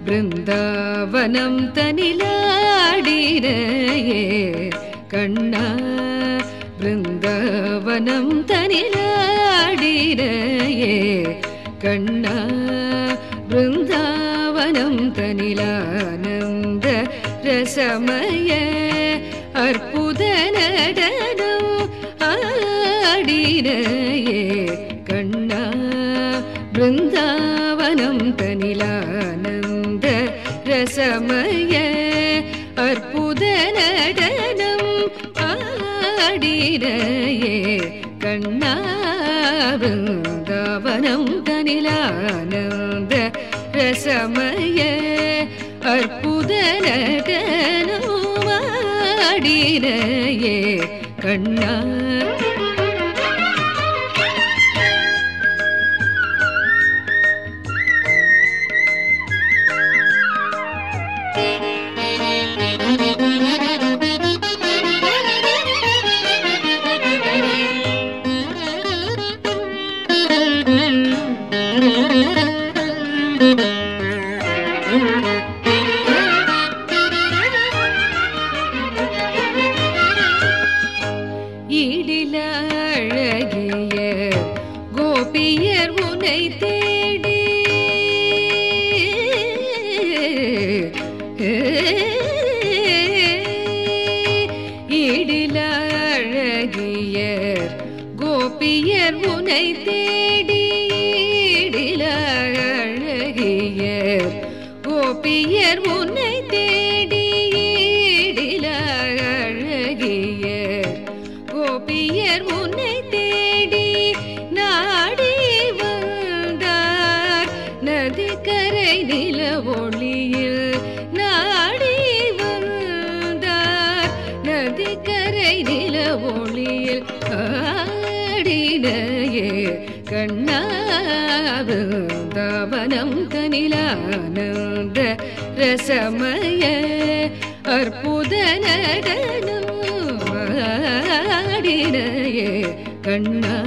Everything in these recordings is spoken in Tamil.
பிருந்தாவனம் தனிலாடினையே கண்ணா பிருந்தாவனம் தனிலாடினையே கண்ணா பிருந்தாவனம் தனிலானந்த ரசமய அற்புத நடனம் ஆடினையே கண்ணா பிருந்தாவனம் தனிலானந்த ரசமய அற்புத நடனம் ஆடினையே கண்ணா பிருந்தாவனம் தனிலானந்த ரசமய அற்புத நடனம் ஆடினையே கண்ணா ஈடில அழகிய கோபியர் உனை தேடி ஈடில அழகியர் கோபியர் உனை தேடி ஈடில அழகியர் கோபியர் உன்னை தேடி ஈடில அழகியர் கோபியர் உன்னை தேடி நாடி வந்தார் நதிக்கரை நில ஒளியில் நாடி வந்தார் நதிக்கரை நில ஒளியில் ஆடினையே கண்ணாவனம் கனிலானந்த ரசமய அற்புத நடனம் ஆடினையே கண்ணா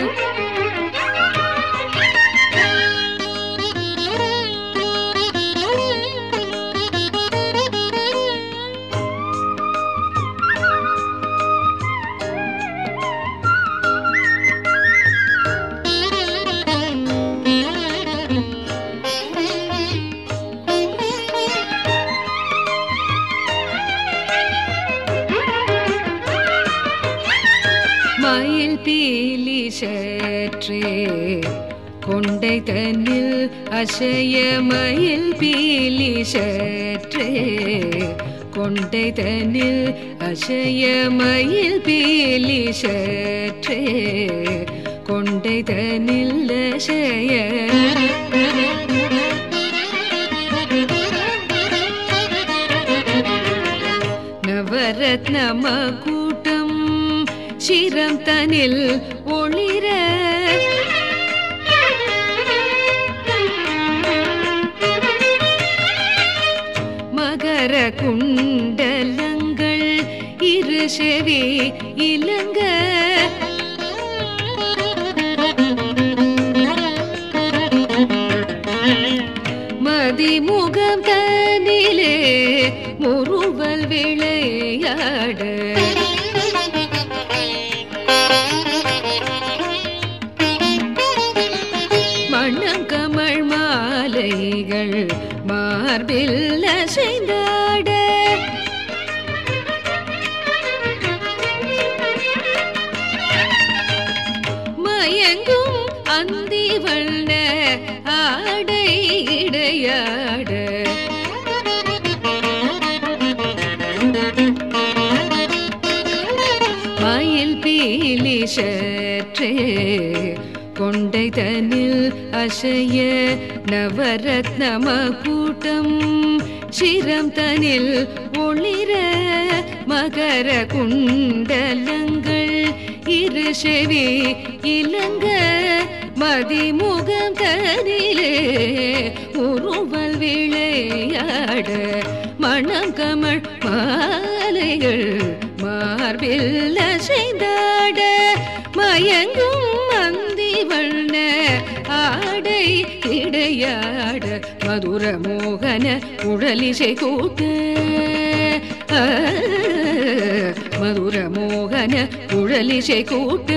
மயில் பீலி சற்றே கொண்டை தன்னில் அசைய மயில் பீலி சற்றே கொண்டை தன்னில் அசைய மயில் பீலி சற்றே கொண்டை தன்னில் அசைய நவரத்னம கூட்டம் சிரம் தனில் ஒளிர மகர குண்டலங்கள் இரு செவி இலங்க மதிமுகம் தனிலே முறுவல் விளையாட மணங்கமழ் மாலைகள் மார்பில் அசைந்தாட மயங்கும் அந்தி வண்ண ஆடை இடையாட மயில் பீலி சற்றே கொண்டை தனில் அசைய நவரத்னம கூட்டம் சிரம் தனில் ஒளிர மகர குண்டலங்கள் இரு செவி இலங்க மதிமுகம் தனிலே உருவல் விளையாட மணம் கமழ் மாலைகள் மார்பில் அசைந்தாட மயங்கும் மந்தி வண்ண ஆடை இடையாட மதுர மோகன குழலிசை கூட்ட ஆ, மதுர மோகன குழலிசை கூட்ட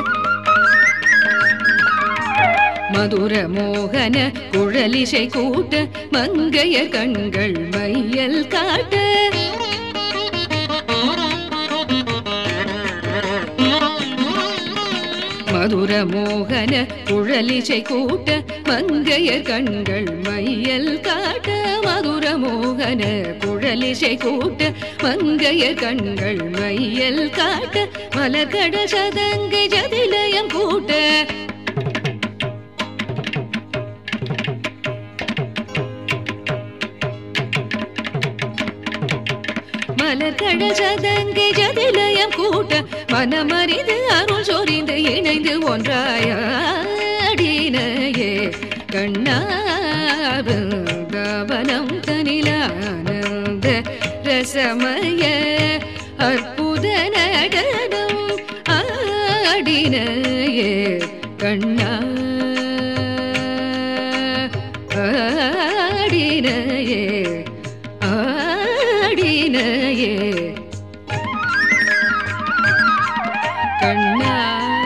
மதுர மோகன குழலிசை கூட்ட மங்கைய கண்கள் மையல் காட்ட மதுர மோகன குழலிசை கூட்ட மங்கைய கண்கள் மையல் காட்ட மதுர மோகன குழலிசை கூட்ட மங்கைய கண்கள் மையல் காட்ட மலர்கட சதங்கை ஜதிலயம் கூட்ட மலர்கட சதங்கை ஜதிலயம் கூட்ட மனமறிந்து அருள் சொரிந்து இணைந்து ஒன்றாயாடினையே கண்ணாவனம் தனிலானந்த ரசமய அற்புத நடனம் ஆடினையே கண்ணா ஆடினையே ஆடினையே கண்ணா